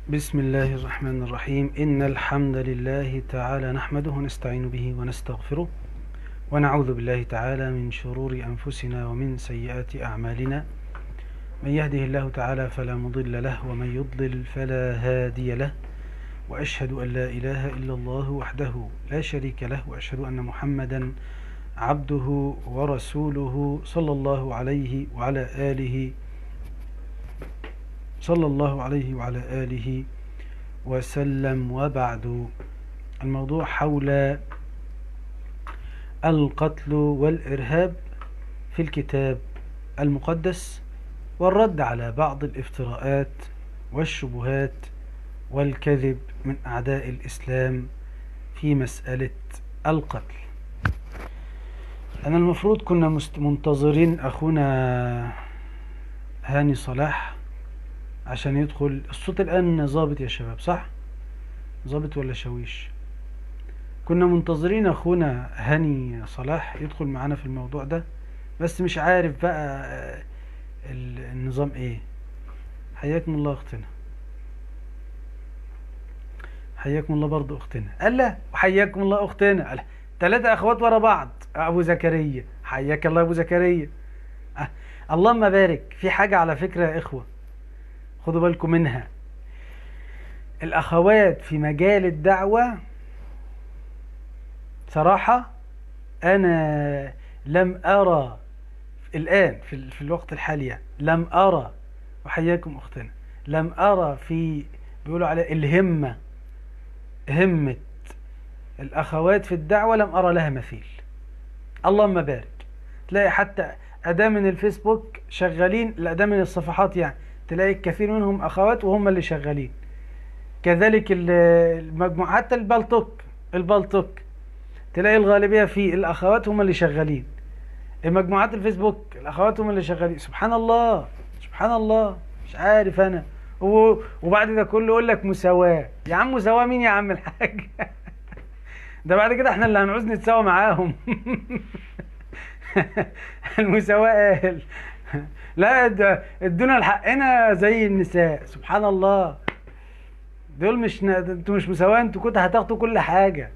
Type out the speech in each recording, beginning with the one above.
بسم الله الرحمن الرحيم إن الحمد لله تعالى نحمده ونستعين به ونستغفره ونعوذ بالله تعالى من شرور أنفسنا ومن سيئات أعمالنا من يهده الله تعالى فلا مضل له ومن يضلل فلا هادي له وأشهد أن لا إله إلا الله وحده لا شريك له وأشهد أن محمدا عبده ورسوله صلى الله عليه وعلى آله صلى الله عليه وعلى آله وسلم وبعد الموضوع حول القتل والإرهاب في الكتاب المقدس والرد على بعض الافتراءات والشبهات والكذب من أعداء الإسلام في مسألة القتل أنا المفروض كنا مست- منتظرين أخونا هاني صلاح عشان يدخل الصوت الآن ظابط يا شباب صح؟ ظابط ولا شويش؟ كنا منتظرين أخونا هاني صلاح يدخل معانا في الموضوع ده بس مش عارف بقى آه، ال- النظام ايه حياكم الله اختنا حياكم الله برضو اختنا قال لا وحياكم الله اختنا قال ثلاثة اخوات ورا بعض ابو زكريا حياك الله ابو زكريا أه. اللهم بارك في حاجة على فكرة يا اخوة خدوا بالكم منها الاخوات في مجال الدعوة صراحة انا لم ارى الان في, ال- في الوقت الحالي يعني لم ارى وحياكم اختنا لم ارى في بيقولوا عليه الهمة همة الأخوات في الدعوة لم أرى لها مثيل اللهم بارك تلاقي حتى أداة من الفيسبوك شغالين الأداة من الصفحات يعني تلاقي الكثير منهم أخوات وهم اللي شغالين كذلك ال- المجموعة حتى البلتوك البلتوك تلاقي الغالبية فيه الأخوات هم اللي شغالين المجموعات الفيسبوك الأخوات هم اللي شغالين سبحان الله سبحان الله مش عارف أنا و- وبعد ده كله يقول لك مساواة يا عم مساواة مين يا عم الحاج ده بعد كده احنا اللي هنعوز نتساوى معاهم المساواة قال لا ده ادونا الحقنا زي النساء سبحان الله دول مش ن- انتوا مش مساواة انتوا كنتوا هتاخدوا كل حاجة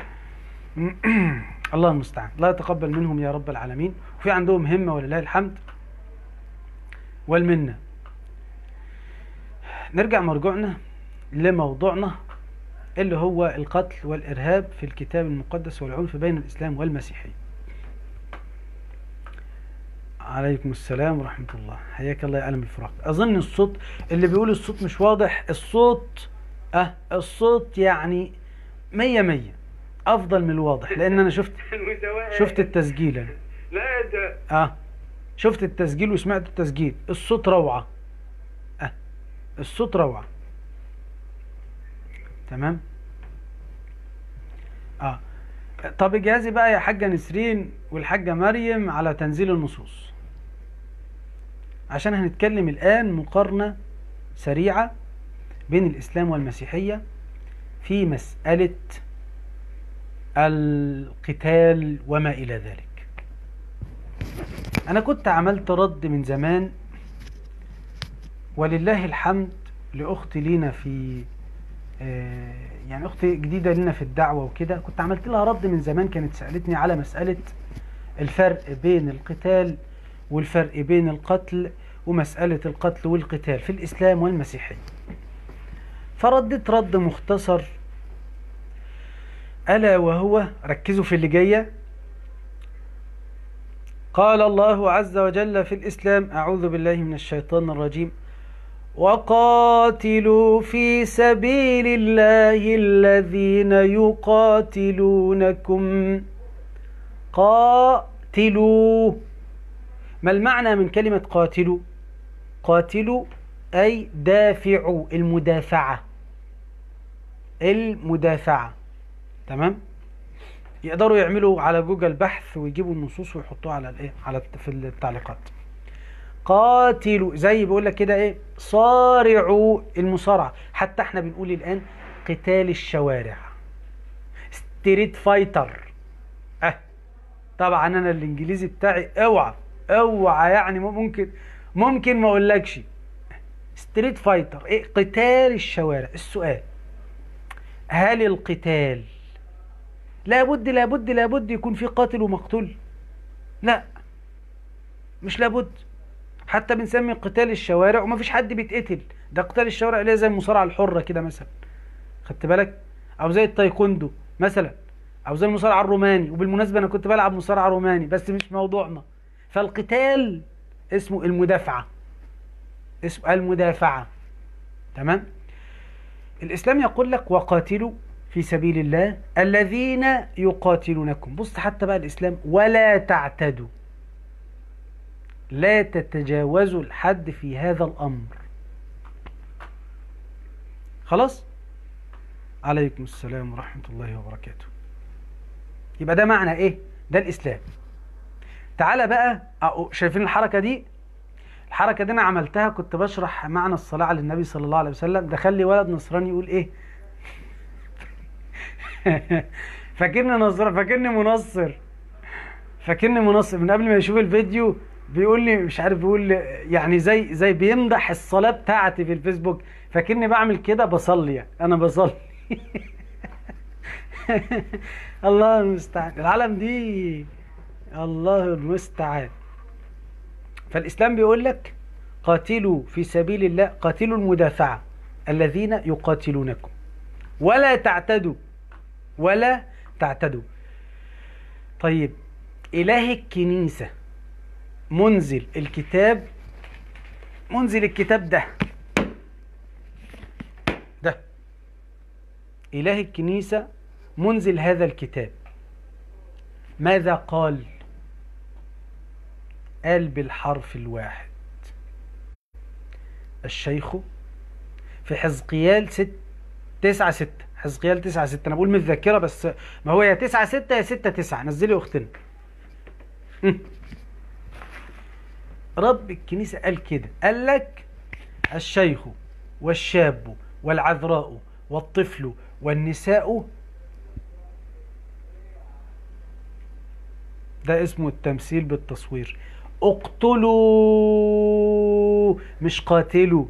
الله المستعان الله يتقبل منهم يا رب العالمين وفي عندهم همة ولله الحمد والمنة نرجع مرجوعنا لموضوعنا اللي هو القتل والإرهاب في الكتاب المقدس والعنف بين الإسلام والمسيحية عليكم السلام ورحمة الله حياك الله يا عالم الفراق أظن الصوت اللي بيقول الصوت مش واضح الصوت أه الصوت يعني مية مية أفضل من الواضح لأن أنا شفت شفت التسجيل أنا. لا ده اه شفت التسجيل وسمعت التسجيل الصوت روعة اه الصوت روعة تمام اه طب اجازي بقى يا حاجة نسرين والحاجة مريم على تنزيل النصوص عشان هنتكلم الآن مقارنة سريعة بين الإسلام والمسيحية في مسألة القتال وما إلى ذلك أنا كنت عملت رد من زمان ولله الحمد لأختي لينا في آه، يعني أختي جديدة لينا في الدعوة وكده كنت عملت لها رد من زمان كانت سألتني على مسألة الفرق بين القتال والفرق بين القتل ومسألة القتل والقتال في الإسلام والمسيحية فردت رد مختصر ألا وهو ركزوا في اللي جايه قال الله عز وجل في الإسلام أعوذ بالله من الشيطان الرجيم وقاتلوا في سبيل الله الذين يقاتلونكم قاتلوا ما المعنى من كلمة قاتلوا قاتلوا أي دافعوا المدافعة المدافعة تمام يقدروا يعملوا على جوجل بحث ويجيبوا النصوص ويحطوها على الايه على الت- في التعليقات قاتلوا زي بيقول لك كده ايه صارعوا المصارعه حتى احنا بنقول الان قتال الشوارع ستريت فايتر اه طبعا انا الانجليزي بتاعي اوعى اوعى يعني ممكن ممكن ما اقولكش ستريت فايتر ايه قتال الشوارع السؤال هل القتال لابد لابد لابد يكون في قاتل ومقتول لا مش لابد حتى بنسمي قتال الشوارع وما فيش حد بيتقتل ده قتال الشوارع اللي زي المصارعه الحره كده مثلا خدت بالك او زي التايكوندو مثلا او زي المصارعه الروماني وبالمناسبه انا كنت بلعب مصارعه روماني بس مش موضوعنا فالقتال اسمه المدافعه اسمه المدافعه تمام الاسلام يقول لك وقاتلوا في سبيل الله الذين يقاتلونكم بص حتى بقى الاسلام ولا تعتدوا لا تتجاوزوا الحد في هذا الامر خلاص عليكم السلام ورحمه الله وبركاته يبقى ده معنى ايه ده الاسلام تعالى بقى شايفين الحركه دي الحركه دي انا عملتها كنت بشرح معنى الصلاه على النبي صلى الله عليه وسلم دخل لي ولد نصراني يقول ايه فاكرني نصر فاكرني منصر فاكرني منصر من قبل ما يشوف الفيديو بيقول لي مش عارف بيقول لي يعني زي زي بيمدح الصلاه بتاعتي في الفيسبوك فاكرني بعمل كده بصلي انا بصلي الله المستعان العالم دي الله المستعان فالإسلام بيقول لك قاتلوا في سبيل الله قاتلوا المدافعة الذين يقاتلونكم ولا تعتدوا ولا تعتدوا طيب إله الكنيسة منزل الكتاب منزل الكتاب ده ده إله الكنيسة منزل هذا الكتاب ماذا قال قال بالحرف الواحد الشيخ في حزقيال ست تسعة ستة حزقيال تسعة ستة أنا بقول من الذاكرة بس ما هو يا تسعة ستة يا ستة تسعة نزلي أختنا رب الكنيسة قال كده قال لك الشيخ والشاب والعذراء والطفل والنساء ده اسمه التمثيل بالتصوير اقتلوا مش قاتلوا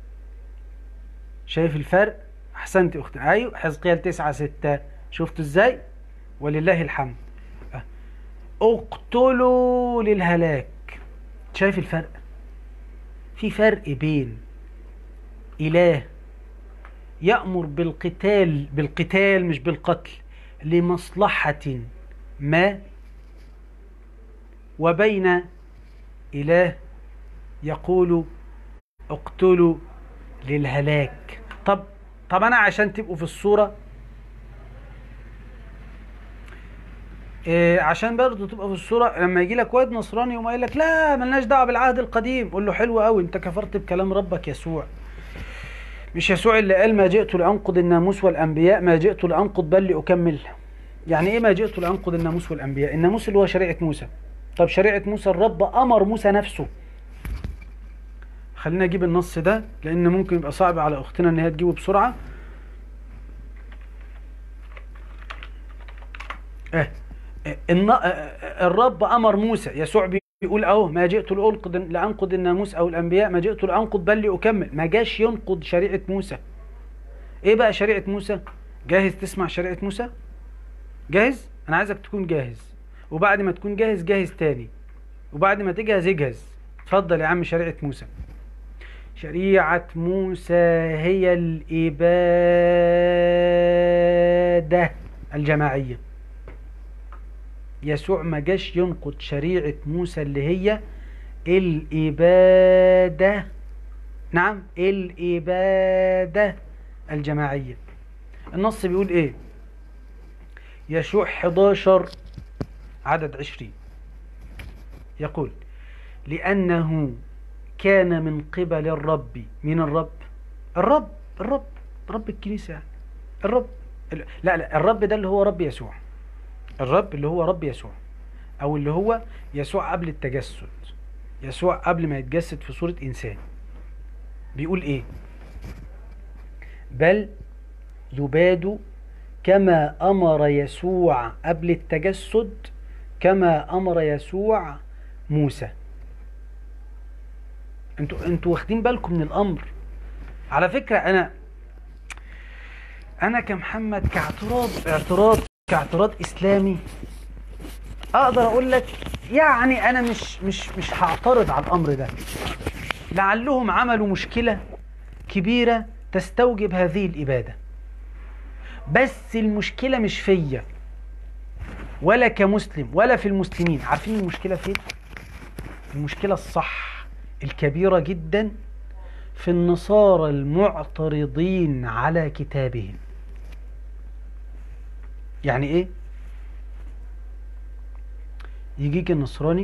شايف الفرق احسنت اخت ايوه حزقيال تسعة ستة شفتوا ازاي ولله الحمد اقتلوا للهلاك شايف الفرق في فرق بين اله يأمر بالقتال بالقتال مش بالقتل لمصلحة ما وبين إله يقول اقتلوا للهلاك طب طب أنا عشان تبقوا في الصورة إيه عشان برضه تبقى في الصورة لما يجي لك واد نصراني يقوم قايل لك لا ملناش دعوة بالعهد القديم قول له حلو قوي انت كفرت بكلام ربك يسوع مش يسوع اللي قال ما جئت لأنقض الناموس والأنبياء ما جئت لأنقض بل لأكمل يعني ايه ما جئت لأنقض الناموس والأنبياء الناموس اللي هو شريعة موسى طب شريعة موسى الرب أمر موسى نفسه خلينا أجيب النص ده لأن ممكن يبقى صعب على أختنا إن هي تجيبه بسرعة إيه إن الرب أمر موسى يسوع بيقول أهو ما جئت لأنقض لأنقض الناموس أو الأنبياء ما جئت لأنقض بل لأكمل ما جاش ينقض شريعة موسى إيه بقى شريعة موسى جاهز تسمع شريعة موسى جاهز أنا عايزك تكون جاهز وبعد ما تكون جاهز جاهز تاني وبعد ما تجهز اجهز اتفضل يا عم شريعة موسى شريعة موسى هي الإبادة الجماعية يسوع ما جاش ينقض شريعة موسى اللي هي الإبادة نعم الإبادة الجماعية النص بيقول ايه يشوع 11 عدد عشرين يقول لأنه كان من قبل الرب من الرب الرب الرب رب الكنيسة يعني الرب لا لا الرب ده اللي هو رب يسوع الرب اللي هو رب يسوع أو اللي هو يسوع قبل التجسد يسوع قبل ما يتجسد في صورة إنسان بيقول إيه بل يباد كما أمر يسوع قبل التجسد كما أمر يسوع موسى انتوا انتوا واخدين بالكم من الامر على فكره انا انا كمحمد كاعتراض اعتراض كاعتراض اسلامي اقدر اقول لك يعني انا مش مش مش هعترض على الامر ده لعلهم عملوا مشكله كبيره تستوجب هذه الاباده بس المشكله مش فيا ولا كمسلم ولا في المسلمين عارفين المشكله فين المشكله الصح الكبيره جدا في النصارى المعترضين على كتابهم يعني ايه يجيك النصراني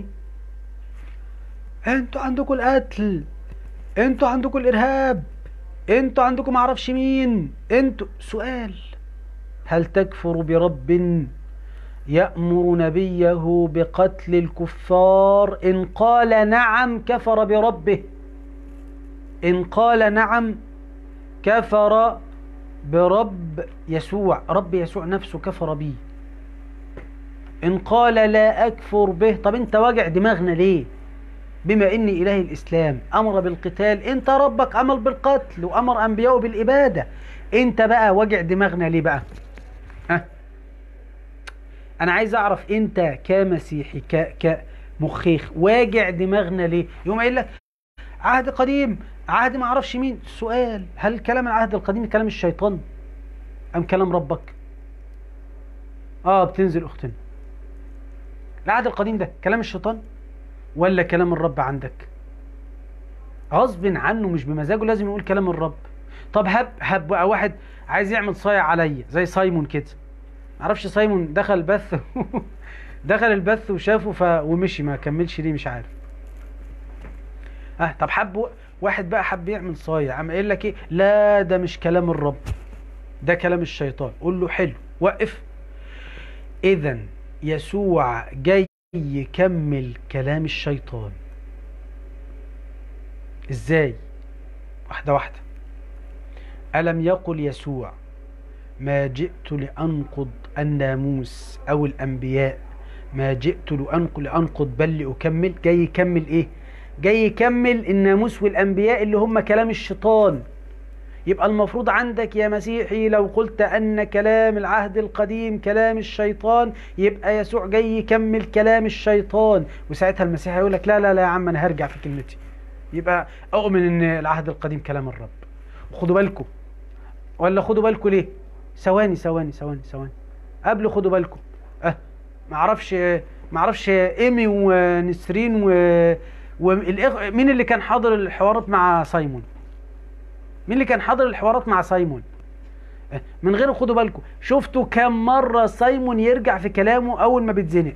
انتوا عندكم القتل انتوا عندكم الارهاب انتوا عندكم معرفش مين انتوا سؤال هل تكفر برب يأمر نبيه بقتل الكفار إن قال نعم كفر بربه إن قال نعم كفر برب يسوع رب يسوع نفسه كفر بيه إن قال لا أكفر به طب أنت واجع دماغنا ليه بما إن إله الإسلام أمر بالقتال أنت ربك أمر بالقتل وأمر أنبياءه بالإبادة أنت بقى واجع دماغنا ليه بقى ها أنا عايز أعرف أنت كمسيحي ك كمخيخ واجع دماغنا ليه يوم قايل لك عهد قديم عهد ما اعرفش مين سؤال هل كلام العهد القديم كلام الشيطان ام كلام ربك اه بتنزل اختنا العهد القديم ده كلام الشيطان ولا كلام الرب عندك غصب عنه مش بمزاجه لازم يقول كلام الرب طب هب هب بقى واحد عايز يعمل صايع عليا زي سايمون كده معرفش سايمون دخل البث دخل البث وشافه ف... ومشي ما كملش ليه مش عارف اه طب حب واحد بقى حب يعمل صايع قام قايل لك ايه لا ده مش كلام الرب ده كلام الشيطان قول له حلو وقف اذا يسوع جاي يكمل كلام الشيطان ازاي واحده واحده الم يقل يسوع ما جئت لانقض الناموس او الانبياء ما جئت لانقض لانقض بل لاكمل جاي يكمل ايه جاي يكمل الناموس والانبياء اللي هم كلام الشيطان يبقى المفروض عندك يا مسيحي لو قلت ان كلام العهد القديم كلام الشيطان يبقى يسوع جاي يكمل كلام الشيطان وساعتها المسيحي يقول لك لا لا لا يا عم انا هرجع في كلمتي يبقى اؤمن ان العهد القديم كلام الرب خدوا بالكم ولا خدوا بالكم ليه ثواني ثواني ثواني ثواني قبل خدوا بالكم اه ما اعرفش ما اعرفش ايمي ونسرين و والإخ... مين اللي كان حاضر الحوارات مع سايمون مين اللي كان حاضر الحوارات مع سايمون من غير خدوا بالكم شفتوا كم مرة سايمون يرجع في كلامه أول ما بيتزنق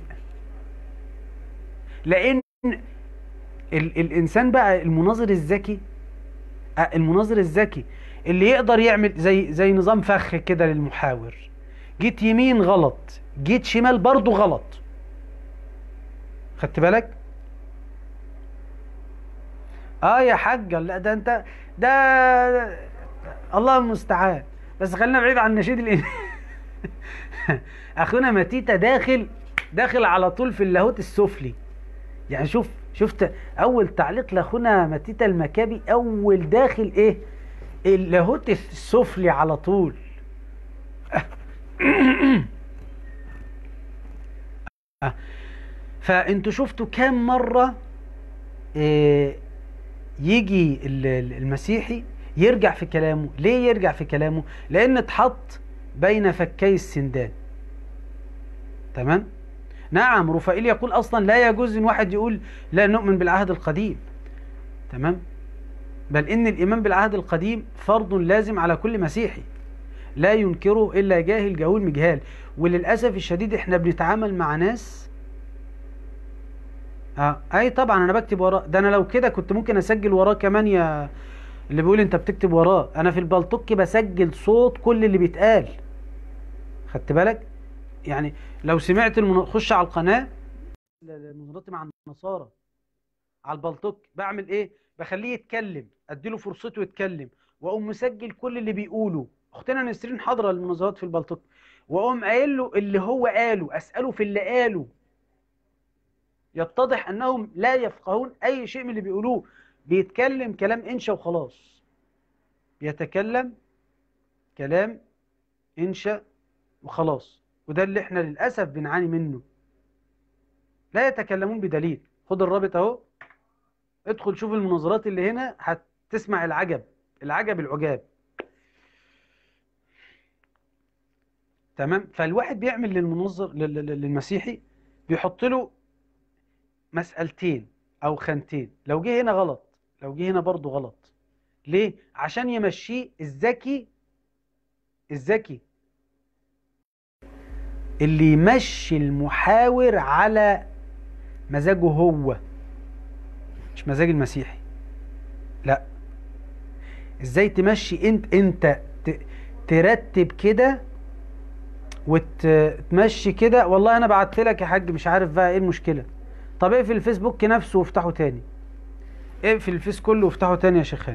لأن ال... الإنسان بقى المناظر الذكي المناظر الذكي اللي يقدر يعمل زي زي نظام فخ كده للمحاور جيت يمين غلط جيت شمال برضه غلط خدت بالك اه يا حاجه لا ده انت ده الله المستعان بس خلينا بعيد عن نشيد الإن... اخونا ماتيتا داخل داخل على طول في اللاهوت السفلي يعني شوف شفت اول تعليق لاخونا ماتيتا المكابي اول داخل ايه اللاهوت السفلي على طول فانتوا شفتوا كام مره إيه يجي المسيحي يرجع في كلامه ليه يرجع في كلامه لان اتحط بين فكي السندان تمام نعم رفائيل يقول اصلا لا يجوز ان واحد يقول لا نؤمن بالعهد القديم تمام بل ان الايمان بالعهد القديم فرض لازم على كل مسيحي لا ينكره الا جاهل جهول مجهال وللاسف الشديد احنا بنتعامل مع ناس اه اي طبعا انا بكتب وراه ده انا لو كده كنت ممكن اسجل وراه كمان يا اللي بيقول انت بتكتب وراه انا في البلطوك بسجل صوت كل اللي بيتقال خدت بالك يعني لو سمعت المن... خش على القناه مناظرتي مع النصارى على البلطوك بعمل ايه بخليه يتكلم اديله فرصته يتكلم واقوم مسجل كل اللي بيقوله اختنا نسرين حاضره المناظرات في البلطوك واقوم قايل له اللي هو قاله اساله في اللي قاله يتضح انهم لا يفقهون اي شيء من اللي بيقولوه بيتكلم كلام انشا وخلاص بيتكلم كلام انشا وخلاص وده اللي احنا للأسف بنعاني منه لا يتكلمون بدليل خد الرابط اهو ادخل شوف المناظرات اللي هنا هتسمع العجب العجب العجاب تمام فالواحد بيعمل للمنظر للمسيحي بيحط له مسألتين او خانتين لو جه هنا غلط لو جه هنا برضه غلط ليه عشان يمشيه الذكي الذكي اللي يمشي المحاور على مزاجه هو مش مزاج المسيحي لا ازاي تمشي انت انت ترتب كده وتمشي كده والله انا بعت لك يا حاج مش عارف بقى ايه المشكله طب اقفل الفيسبوك نفسه وافتحه تاني اقفل الفيس كله وافتحه تاني يا شيخاني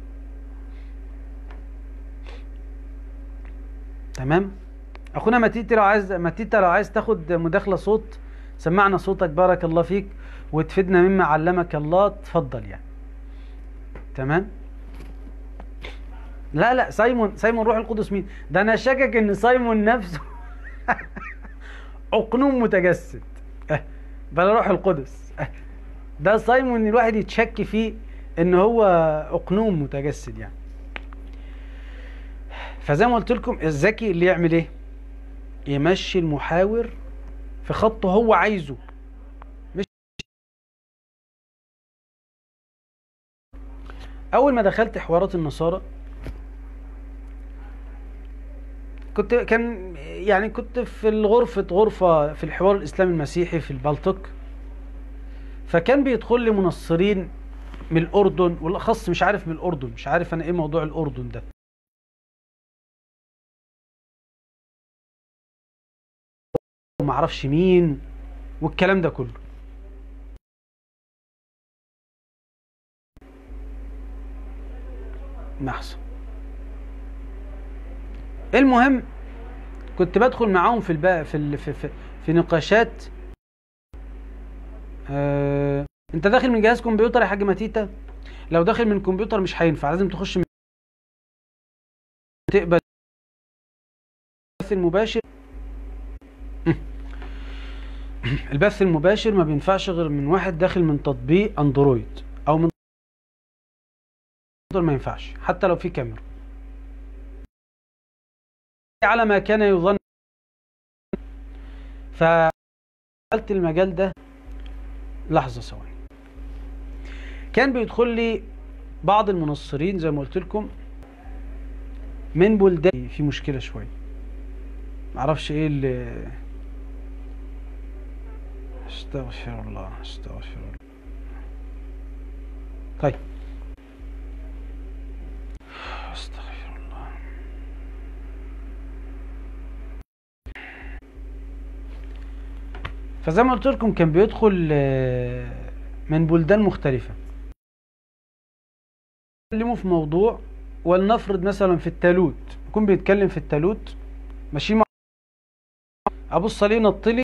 تمام اخونا ماتيتا لو عايز ماتيتا لو عايز تاخد مداخله صوت سمعنا صوتك بارك الله فيك وتفيدنا مما علمك الله تفضل يعني تمام لا لا سايمون سايمون روح القدس مين ده انا شاكك ان سايمون نفسه اقنوم متجسد أه بلا روح القدس أه ده سايمون الواحد يتشك فيه ان هو اقنوم متجسد يعني فزي ما قلت لكم الذكي اللي يعمل ايه يمشي المحاور في خط هو عايزه مش اول ما دخلت حوارات النصارى كنت كان يعني كنت في الغرفة غرفة في الحوار الإسلامي المسيحي في البلطك فكان بيدخل لي منصرين من الأردن والأخص مش عارف من الأردن مش عارف أنا إيه موضوع الأردن ده ومعرفش مين والكلام ده كله محسن المهم كنت بدخل معاهم في الباء في ال... في, في, في نقاشات آه... انت داخل من جهاز كمبيوتر يا حاج ماتيتا لو داخل من كمبيوتر مش هينفع لازم تخش من تقبل البث المباشر البث المباشر ما بينفعش غير من واحد داخل من تطبيق اندرويد او من ما ينفعش حتى لو في كاميرا على ما كان يظن فقلت المجال ده لحظة ثواني كان بيدخل لي بعض المنصرين زي ما قلت لكم من بلدان في مشكلة شوية معرفش ايه اللي استغفر الله استغفر الله طيب استغفر الله فزي ما قلت لكم كان بيدخل من بلدان مختلفة يتكلموا في موضوع ولنفرض مثلا في التالوت يكون بيتكلم في التالوت ماشي مع ابص عليه نطلي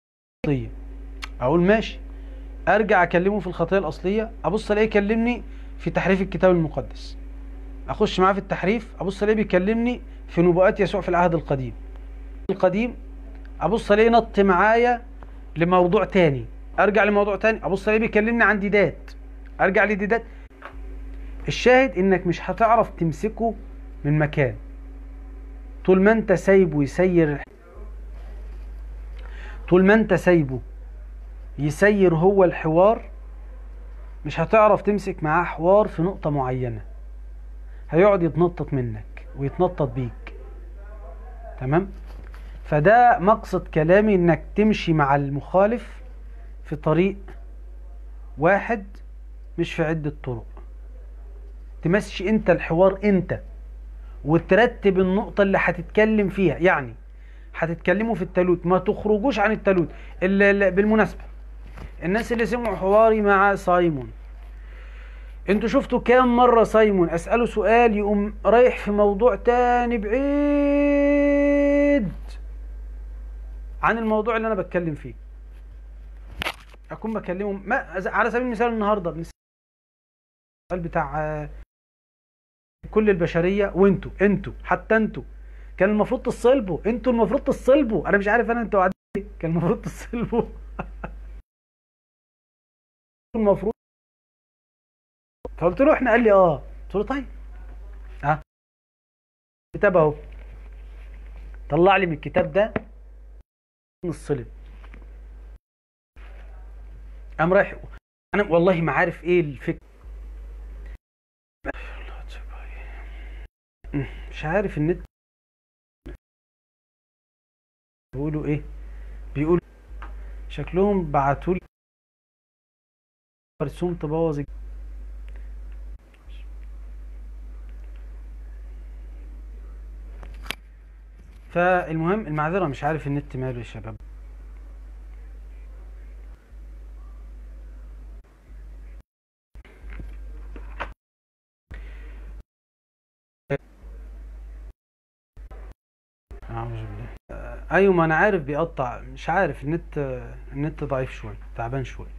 اقول ماشي ارجع اكلمه في الخطيه الاصليه ابص الاقيه يكلمني في تحريف الكتاب المقدس اخش معاه في التحريف ابص الاقيه بيكلمني في نبوءات يسوع في العهد القديم القديم ابص الاقيه نط معايا لموضوع تاني ارجع لموضوع تاني ابص الاقيه بيكلمني عن ديدات ارجع لديدات الشاهد انك مش هتعرف تمسكه من مكان طول ما انت سايبه يسير طول ما انت سايبه يسير هو الحوار مش هتعرف تمسك معاه حوار في نقطة معينة هيقعد يتنطط منك ويتنطط بيك تمام فده مقصد كلامي انك تمشي مع المخالف في طريق واحد مش في عدة طرق تمشي انت الحوار انت وترتب النقطة اللي هتتكلم فيها يعني هتتكلموا في التالوت ما تخرجوش عن التالوت بالمناسبة الناس اللي سمعوا حواري مع سايمون انتوا شفتوا كام مرة سايمون اسأله سؤال يقوم رايح في موضوع تاني بعيد عن الموضوع اللي انا بتكلم فيه اكون بكلمه ما على سبيل المثال النهارده السؤال بتاع آه، كل البشريه وانتوا انتوا حتى انتوا كان المفروض تصلبوا انتوا المفروض تصلبوا انا مش عارف انا انتوا قاعدين ليه. كان المفروض تصلبوا المفروض فقلت له احنا قال لي اه قلت له طيب اه كتاب اهو طلع لي من الكتاب ده الصلب قام رايح انا والله ما عارف ايه الفكره مش عارف النت بيقولوا ايه بيقولوا شكلهم بعتوا لي رسوم تبوظ الج- فالمهم المعذرة مش عارف النت ماله يا شباب أعوذ بالله آه، ايوه ما انا عارف بيقطع مش عارف النت النت ضعيف شويه تعبان شويه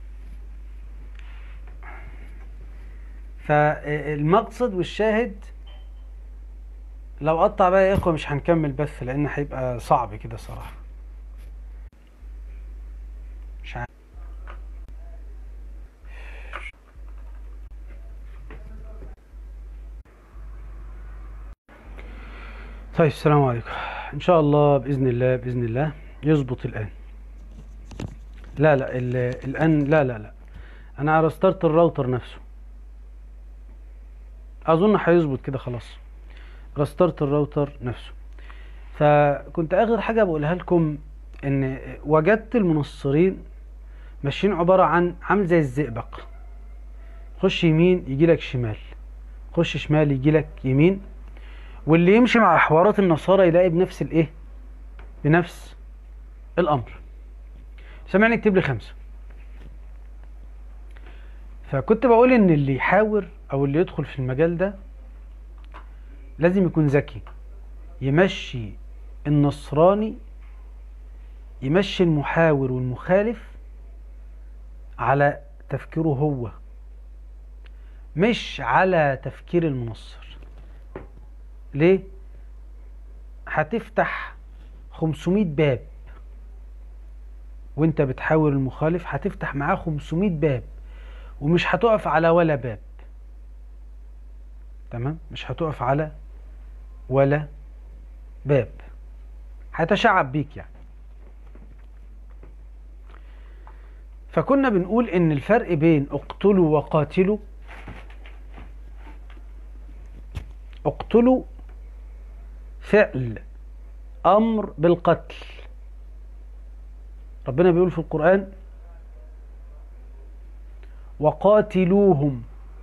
فالمقصد والشاهد لو قطع بقى يا اخوه مش هنكمل بث لان هيبقى صعب كده صراحه مش عارف طيب السلام عليكم ان شاء الله باذن الله باذن الله يظبط الان لا لا ال- الان لا لا لا انا رسترت الراوتر نفسه اظن هيظبط كده خلاص رسترت الراوتر نفسه فكنت اخر حاجه بقولها لكم ان وجدت المنصرين ماشيين عباره عن عامل زي الزئبق خش يمين يجي لك شمال خش شمال يجي لك يمين واللي يمشي مع حوارات النصارى يلاقي بنفس الايه بنفس الامر سامعني اكتب لي خمسه فكنت بقول ان اللي يحاور او اللي يدخل في المجال ده لازم يكون ذكي يمشي النصراني يمشي المحاور والمخالف على تفكيره هو مش على تفكير المنصر ليه هتفتح 500 باب وانت بتحاور المخالف هتفتح معاه 500 باب ومش هتقف على ولا باب تمام مش هتقف على ولا باب هيتشعب بيك يعني فكنا بنقول ان الفرق بين اقتلوا وقاتلوا اقتلوا فعل امر بالقتل ربنا بيقول في القرآن وقاتلوهم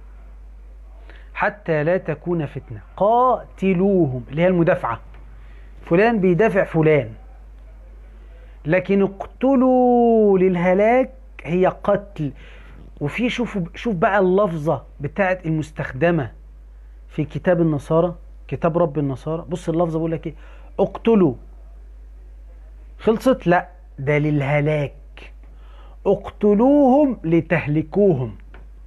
حتى لا تكون فتنة قاتلوهم اللي هي المدافعة فلان بيدافع فلان لكن اقتلوا للهلاك هي قتل وفي شوف شوف بقى اللفظة بتاعت المستخدمة في كتاب النصارى كتاب رب النصارى بص اللفظة بيقول لك ايه اقتلوا خلصت لا ده للهلاك اقتلوهم لتهلكوهم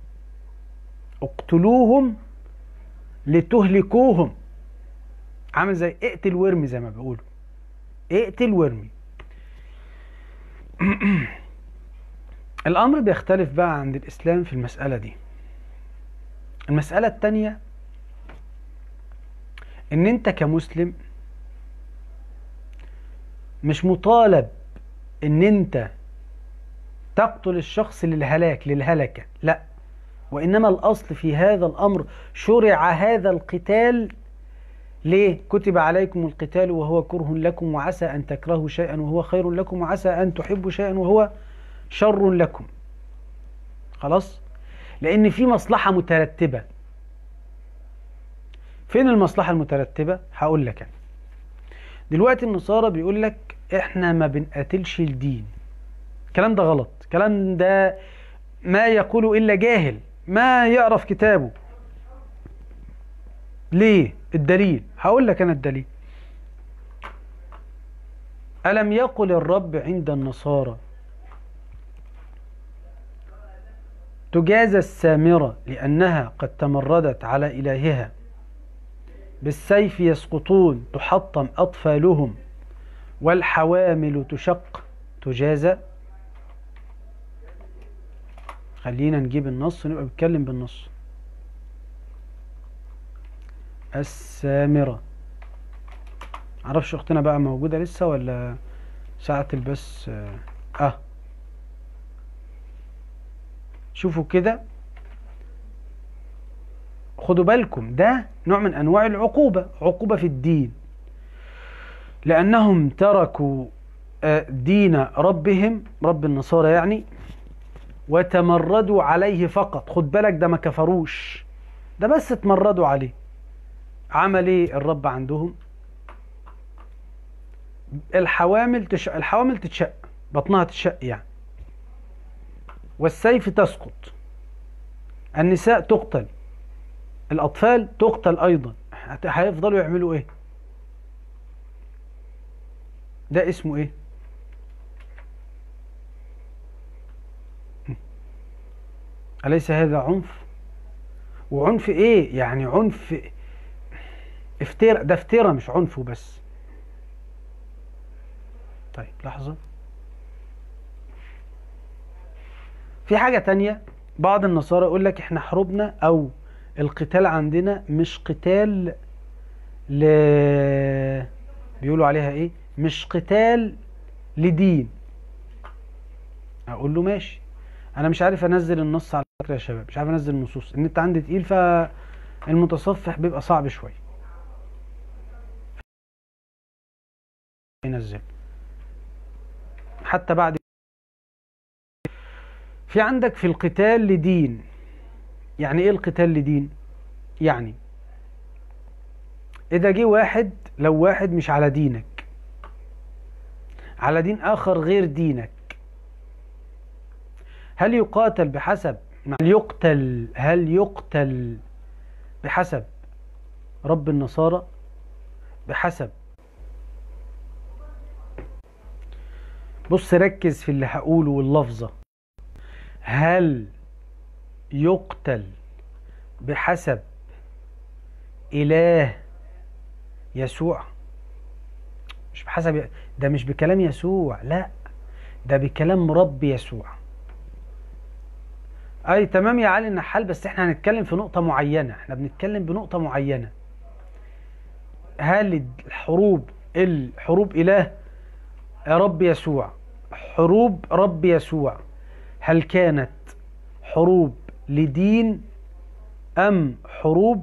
اقتلوهم لتهلكوهم عامل زي اقتل وارمي زي ما بيقولوا اقتل وارمي الامر بيختلف بقى عند الاسلام في المسألة دي المسألة التانية ان انت كمسلم مش مطالب ان انت تقتل الشخص للهلاك للهلكة لا وإنما الأصل في هذا الأمر شرع هذا القتال ليه؟ كتب عليكم القتال وهو كره لكم وعسى أن تكرهوا شيئا وهو خير لكم وعسى أن تحبوا شيئا وهو شر لكم خلاص؟ لأن في مصلحة مترتبة فين المصلحة المترتبة؟ هقول لك أنا دلوقتي النصارى بيقول لك احنا ما بنقاتلش الدين الكلام ده غلط الكلام ده ما يقول إلا جاهل ما يعرف كتابه ليه الدليل هقول لك أنا الدليل ألم يقل الرب عند النصارى تجازى السامرة لأنها قد تمردت على إلهها بالسيف يسقطون تحطم أطفالهم والحوامل تشق تجازى خلينا نجيب النص ونبقى بنتكلم بالنص السامرة معرفش اختنا بقى موجودة لسه ولا ساعة البث اه, آه. شوفوا كده خدوا بالكم ده نوع من انواع العقوبة عقوبة في الدين لانهم تركوا دين ربهم رب النصارى يعني وتمردوا عليه فقط خد بالك ده ما كفروش ده بس اتمردوا عليه عمل ايه الرب عندهم الحوامل تش... الحوامل تتشق بطنها تتشق يعني والسيف تسقط النساء تقتل الأطفال تقتل أيضا هيفضلوا يعملوا إيه ده اسمه إيه أليس هذا عنف وعنف إيه يعني عنف افتراء ده افتراء مش عنف بس طيب لحظة في حاجة تانية بعض النصارى يقول لك احنا حروبنا او القتال عندنا مش قتال ل بيقولوا عليها ايه مش قتال لدين اقول له ماشي انا مش عارف انزل النص على فكره يا شباب مش عارف انزل النصوص النت عندي تقيل فالمتصفح بيبقى صعب شويه ينزل حتى بعد في عندك في القتال لدين يعني ايه القتال لدين يعني اذا جه واحد لو واحد مش على دينك على دين اخر غير دينك هل يقاتل بحسب هل يقتل هل يقتل بحسب رب النصارى بحسب بص ركز في اللي هقوله واللفظه هل يقتل بحسب إله يسوع مش بحسب ده مش بكلام يسوع لا ده بكلام رب يسوع اي تمام يا علي النحال بس احنا هنتكلم في نقطة معينة احنا بنتكلم بنقطة معينة هل الحروب الحروب اله رب يسوع حروب رب يسوع هل كانت حروب لدين أم حروب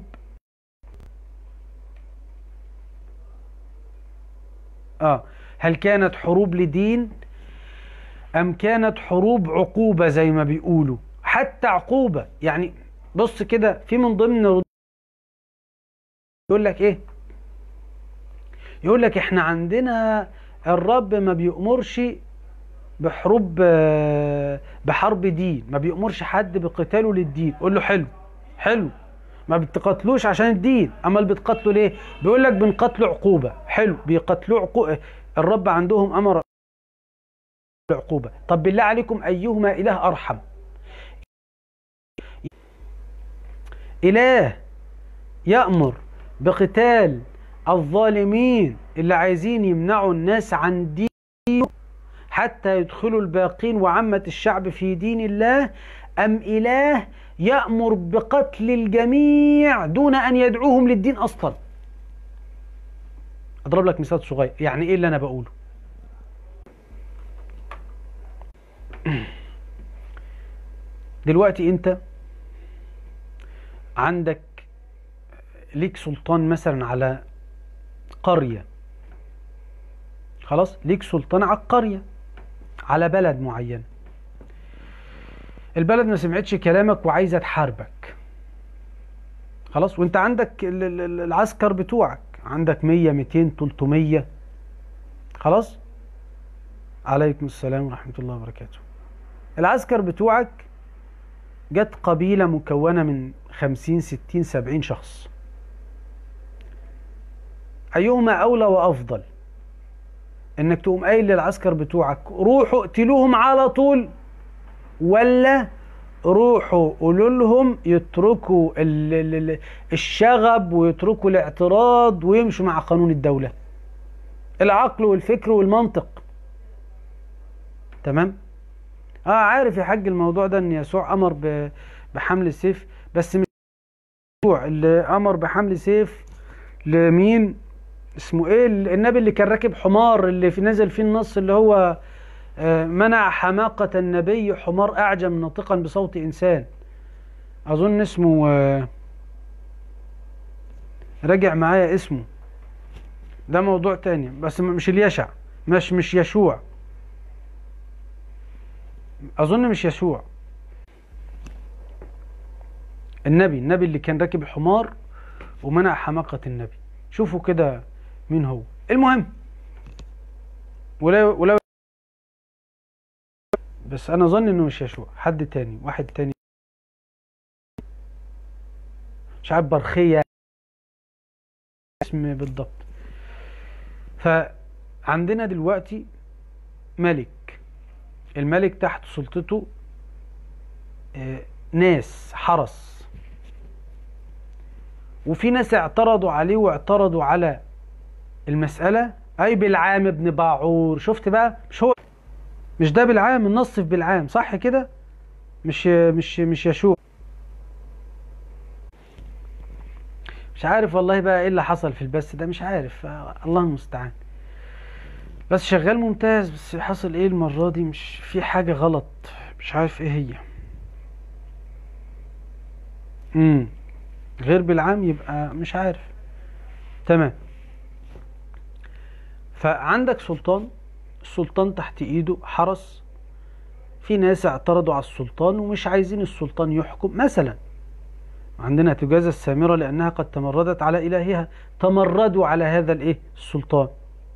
آه هل كانت حروب لدين أم كانت حروب عقوبة زي ما بيقولوا حتى عقوبة يعني بص كده في من ضمن يقول لك ايه يقول لك احنا عندنا الرب ما بيأمرش بحروب بحرب دين ما بيأمرش حد بقتاله للدين قول له حلو حلو ما بتقاتلوش عشان الدين اما اللي بتقاتلوا ليه بيقول لك بنقاتله عقوبه حلو بيقاتلوه عقوبه الرب عندهم امر عقوبه طب بالله عليكم ايهما اله ارحم اله يأمر بقتال الظالمين اللي عايزين يمنعوا الناس عن دينه حتى يدخلوا الباقين وعامة الشعب في دين الله أم إله يأمر بقتل الجميع دون أن يدعوهم للدين أصلا أضرب لك مثال صغير يعني إيه اللي أنا بقوله دلوقتي أنت عندك ليك سلطان مثلا على قرية خلاص ليك سلطان على القرية على بلد معين البلد ما سمعتش كلامك وعايزة تحاربك خلاص وانت عندك العسكر بتوعك عندك 100 200 300 خلاص عليكم السلام ورحمة الله وبركاته العسكر بتوعك جت قبيلة مكونة من 50 60 70 شخص أيهما أولى وأفضل إنك تقوم قايل للعسكر بتوعك روحوا اقتلوهم على طول ولا روحوا قولوا لهم يتركوا ال- ال- ال- الشغب ويتركوا الاعتراض ويمشوا مع قانون الدولة العقل والفكر والمنطق تمام اه عارف يا حاج الموضوع ده ان يسوع امر ب- بحمل السيف بس مش يسوع اللي امر بحمل سيف لمين اسمه ايه النبي اللي كان راكب حمار اللي في نزل فيه النص اللي هو آه، منع حماقة النبي حمار أعجم ناطقا بصوت إنسان أظن اسمه آه، راجع معايا اسمه ده موضوع تاني بس م- مش اليشع مش مش يشوع أظن مش يشوع النبي النبي اللي كان راكب حمار ومنع حماقة النبي شوفوا كده مين هو المهم ولو ولو بس انا اظن انه مش يشوع حد تاني واحد تاني مش عارف برخية اسم بالضبط فعندنا دلوقتي ملك الملك تحت سلطته آه، ناس حرس وفي ناس اعترضوا عليه واعترضوا على المسألة أي بالعام ابن باعور شفت بقى مش هو مش ده بالعام النص في بالعام صح كده مش مش مش يشوع مش عارف والله بقى ايه اللي حصل في البث ده مش عارف آه، الله المستعان بس شغال ممتاز بس حصل ايه المرة دي مش في حاجة غلط مش عارف ايه هي امم غير بالعام يبقى مش عارف تمام فعندك سلطان السلطان تحت ايده حرس في ناس اعترضوا على السلطان ومش عايزين السلطان يحكم مثلا عندنا تجازى السامرة لأنها قد تمردت على إلهها تمردوا على هذا الإيه السلطان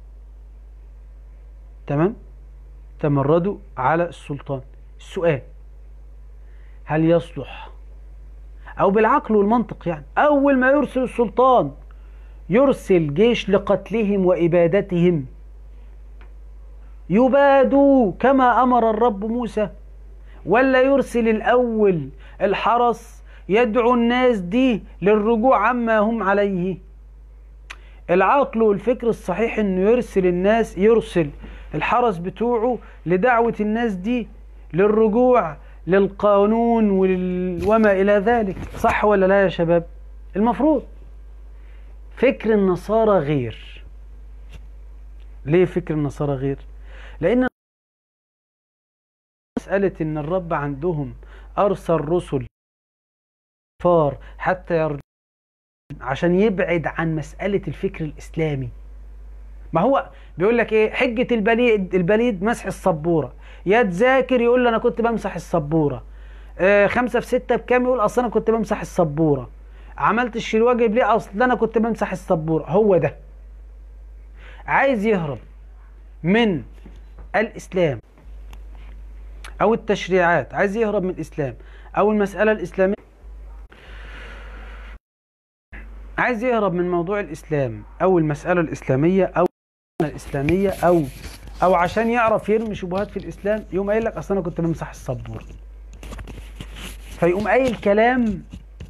تمام تمردوا على السلطان السؤال هل يصلح أو بالعقل والمنطق يعني أول ما يرسل السلطان يرسل جيش لقتلهم وإبادتهم يبادوا كما أمر الرب موسى ولا يرسل الأول الحرس يدعو الناس دي للرجوع عما هم عليه العقل والفكر الصحيح انه يرسل الناس يرسل الحرس بتوعه لدعوة الناس دي للرجوع للقانون وال... وما إلى ذلك صح ولا لا يا شباب المفروض فكر النصارى غير ليه فكر النصارى غير لأن مسألة إن الرب عندهم أرسل رسل فار حتى يرجع عشان يبعد عن مسألة الفكر الإسلامي ما هو بيقول لك ايه حجة البليد البليد مسح السبورة يا تذاكر يقول لي انا كنت بمسح السبورة آه خمسة في ستة بكام يقول اصل انا كنت بمسح السبورة عملت الواجب ليه اصل انا كنت بمسح السبورة هو ده عايز يهرب من الاسلام او التشريعات عايز يهرب من الاسلام او المسألة الاسلامية عايز يهرب من موضوع الاسلام او المسألة الاسلامية او الاسلامية او او عشان يعرف يرمي شبهات في الاسلام يقوم قايل لك اصل انا كنت بمسح السبورة فيقوم قايل كلام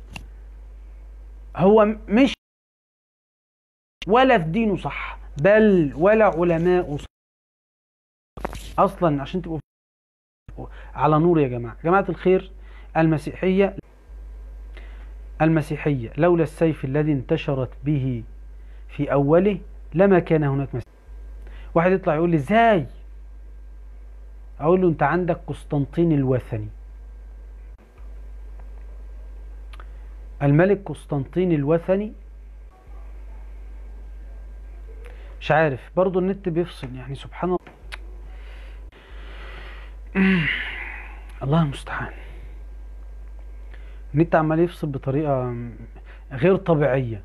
هو مش ولا في دينه صح بل ولا علماء صح اصلا عشان تبقوا على نور يا جماعه جماعه الخير المسيحيه المسيحيه لولا السيف الذي انتشرت به في اوله لما كان هناك مسيح واحد يطلع يقول لي ازاي اقول له انت عندك قسطنطين الوثني الملك قسطنطين الوثني مش عارف برضو النت بيفصل يعني سبحان الله الله المستعان النت عمال يفصل بطريقة غير طبيعية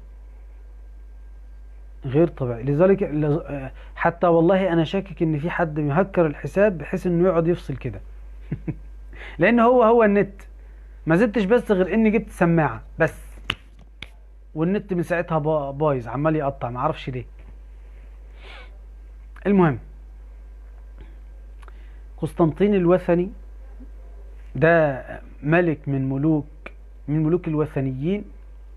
غير طبيعي لذلك حتى والله انا شاكك ان في حد مهكر الحساب بحيث انه يقعد يفصل كده لان هو هو النت ما زدتش بس غير اني جبت سماعه بس والنت من ساعتها بايظ عمال يقطع ما اعرفش ليه المهم قسطنطين الوثني ده ملك من ملوك من ملوك الوثنيين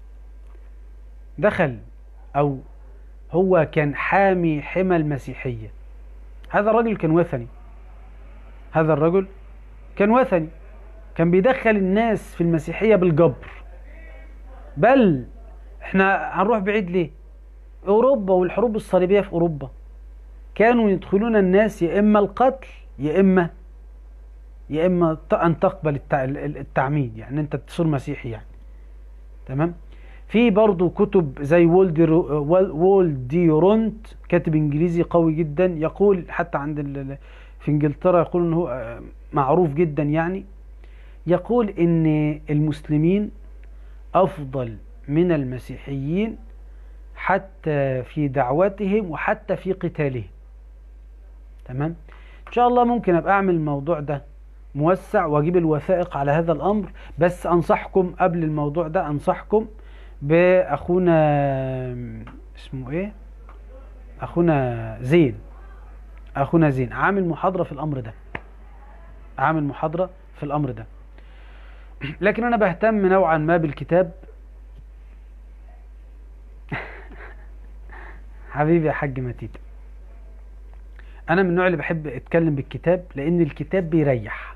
دخل او هو كان حامي حمى المسيحية هذا الرجل كان وثني هذا الرجل كان وثني كان بيدخل الناس في المسيحية بالجبر بل احنا هنروح بعيد ليه اوروبا والحروب الصليبية في اوروبا كانوا يدخلون الناس يا اما القتل يا اما يا اما ان تقبل التعميد يعني انت تصير مسيحي يعني تمام في برضه كتب زي وولديرونت كاتب انجليزي قوي جدا يقول حتى عند في انجلترا يقول انه معروف جدا يعني يقول ان المسلمين افضل من المسيحيين حتى في دعوتهم وحتى في قتالهم تمام ان شاء الله ممكن ابقى اعمل الموضوع ده موسع واجيب الوثائق على هذا الامر بس انصحكم قبل الموضوع ده انصحكم باخونا اسمه ايه اخونا زين اخونا زين عامل محاضره في الامر ده عامل محاضره في الامر ده لكن انا بهتم نوعا ما بالكتاب حبيبي يا حاج متيت انا من النوع اللي بحب اتكلم بالكتاب لان الكتاب بيريح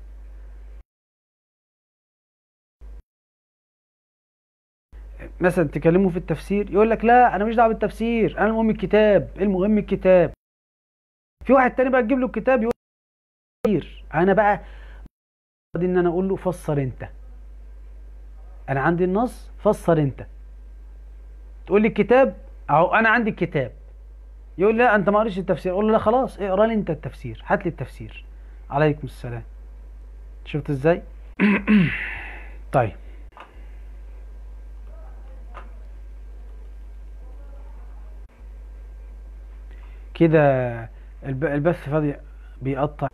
مثلا تكلمه في التفسير يقول لك لا انا مش دعوه بالتفسير انا المهم الكتاب المهم الكتاب في واحد تاني بقى تجيب له الكتاب يقول انا بقى ان انا اقول له فسر انت انا عندي النص فسر انت تقول لي الكتاب اهو انا عندي الكتاب يقول لا انت ما قريتش التفسير اقول له لا خلاص اقرا لي انت التفسير هات لي التفسير عليكم السلام شفت ازاي طيب كده البث فاضي بيقطع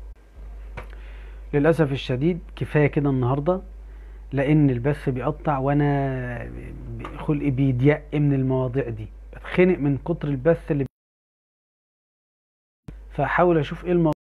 للأسف الشديد كفاية كده النهاردة لأن البث بيقطع وأنا خلقي بيضيق من المواضيع دي بتخنق من كتر البث اللي فأحاول أشوف إيه الموضوع